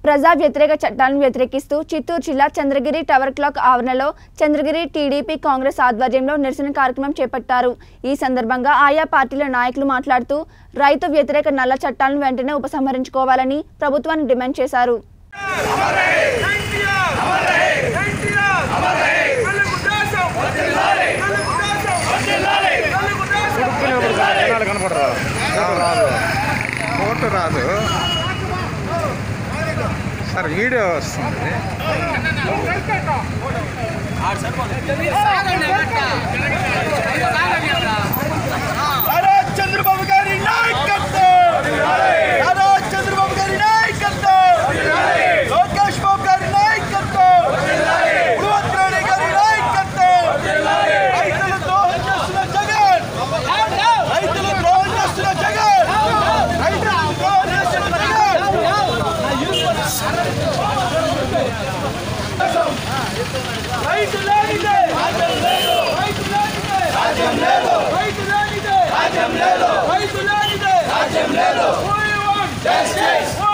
ప్రజా వ్యతిరేక చట్టాలను వ్యతిరేకిస్తూ చిత్తూరు జిల్లా చంద్రగిరి టవర్ క్లాక్ ఆవరణలో చంద్రగిరి టీడీపీ కాంగ్రెస్ ఆధ్వర్యంలో నిరసన కార్యక్రమం చేపట్టారు ఈ సందర్భంగా ఆయా పార్టీల నాయకులు మాట్లాడుతూ రైతు వ్యతిరేక నల్ల చట్టాలను వెంటనే ఉపసంహరించుకోవాలని ప్రభుత్వాన్ని డిమాండ్ చేశారు జనాలు కనపడరు రాదు ఫోటో రాదు సార్ వీడియో వస్తుంది నారా చంద్రబాబు గారి నాయకత్వం నారా చంద్రబాబు గారి నాయకత్వం లోకేష్ బాబు గారి నాయకత్వం బృహత్రాణి గారి నాయకత్వం రైతులు ద్రోహం చేస్తున్న జగన్ రైతులు ద్రోహం చేస్తున్న జగన్ రైతులు ద్రోహం చేస్తున్న జగన్ రైతు లేనిదే రైతు లేనిదే రాజ్యం లేదు రైతు లేనిదే రాజ్యం లేదు రైతు లేనిదే రాజ్యం లేదు We want justice. We